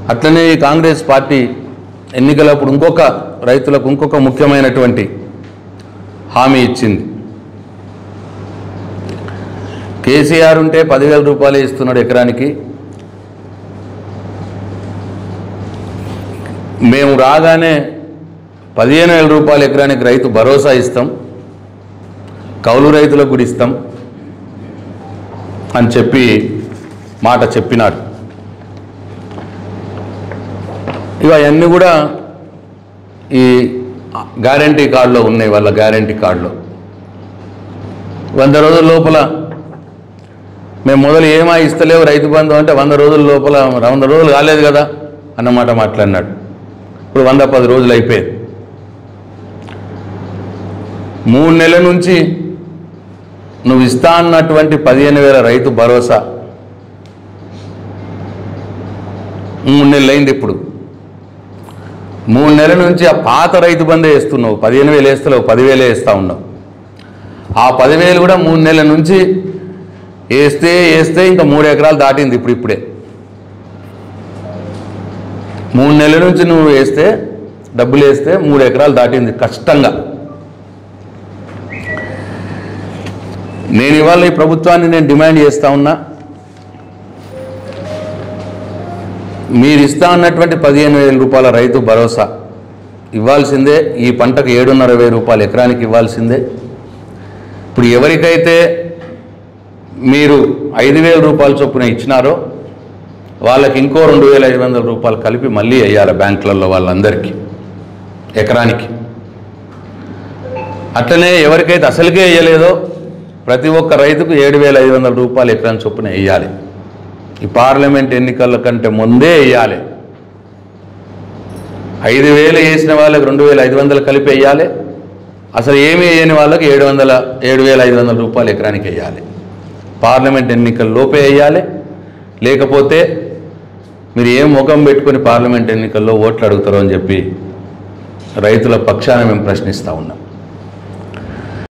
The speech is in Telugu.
అట్లనే ఈ కాంగ్రెస్ పార్టీ ఎన్నికలప్పుడు ఇంకొక రైతులకు ఇంకొక ముఖ్యమైనటువంటి హామీ ఇచ్చింది కేసీఆర్ ఉంటే పదివేల రూపాయలు ఇస్తున్నాడు ఎకరానికి మేము రాగానే పదిహేను వేల రూపాయల ఎకరానికి రైతు భరోసా ఇస్తాం కౌలు రైతులకు కూడా ఇస్తాం అని చెప్పి మాట చెప్పినాడు ఇక అవన్నీ కూడా ఈ గ్యారంటీ కార్డులో ఉన్నాయి వాళ్ళ గ్యారంటీ కార్డులో వంద రోజుల లోపల మేము మొదలు ఏమా ఇస్తలేవు రైతు బంధు అంటే వంద రోజుల లోపల వంద రోజులు కాలేదు కదా అన్నమాట మాట్లాడినాడు ఇప్పుడు వంద పది రోజులు అయిపోయింది మూడు నెలల నుంచి నువ్వు ఇస్తా అన్నటువంటి పదిహేను వేల రైతు భరోసా మూడు నెలలు అయింది ఇప్పుడు మూడు నెలల నుంచి ఆ పాత రైతు బందే వేస్తున్నావు పదిహేను వేలు వేస్తలేవు పదివేలే వేస్తూ ఉన్నావు ఆ పదివేలు కూడా మూడు నెలల నుంచి వేస్తే వేస్తే ఇంకా మూడు ఎకరాలు దాటింది ఇప్పుడు ఇప్పుడే మూడు నెలల నుంచి నువ్వు వేస్తే డబ్బులు వేస్తే మూడు ఎకరాలు దాటింది కష్టంగా నేను ఇవాళ ఈ ప్రభుత్వాన్ని నేను డిమాండ్ చేస్తా ఉన్నా మీరు ఇస్తా ఉన్నటువంటి పదిహేను వేల రూపాయల రైతు భరోసా ఇవ్వాల్సిందే ఈ పంటకు ఏడున్నర వెయ్యి రూపాయలు ఎకరానికి ఇవ్వాల్సిందే ఇప్పుడు ఎవరికైతే మీరు ఐదు వేల రూపాయల చొప్పున ఇచ్చినారో వాళ్ళకి ఇంకో రెండు వేల ఐదు వందల రూపాయలు కలిపి మళ్ళీ వేయాలి బ్యాంకులలో వాళ్ళందరికీ ఎకరానికి అట్లనే ఎవరికైతే అసలుకే వేయలేదో ప్రతి ఒక్క రైతుకు ఏడు వేల ఐదు వందల రూపాయలు ఎకరం చొప్పున వేయాలి ఈ పార్లమెంట్ ఎన్నికల కంటే ముందే వేయాలి ఐదు వేలు వేసిన వాళ్ళకి రెండు వేల ఐదు వందలు కలిపి వేయాలి అసలు ఏమీ వేయని వాళ్ళకి ఏడు వందల ఏడు వేల ఐదు వందల రూపాయలు ఎకరానికి వేయాలి పార్లమెంట్ ఎన్నికల లోపే వేయాలి లేకపోతే మీరు ఏం ముఖం పెట్టుకొని పార్లమెంట్ ఎన్నికల్లో ఓట్లు అడుగుతారో అని చెప్పి రైతుల పక్షాన మేము ప్రశ్నిస్తూ ఉన్నాం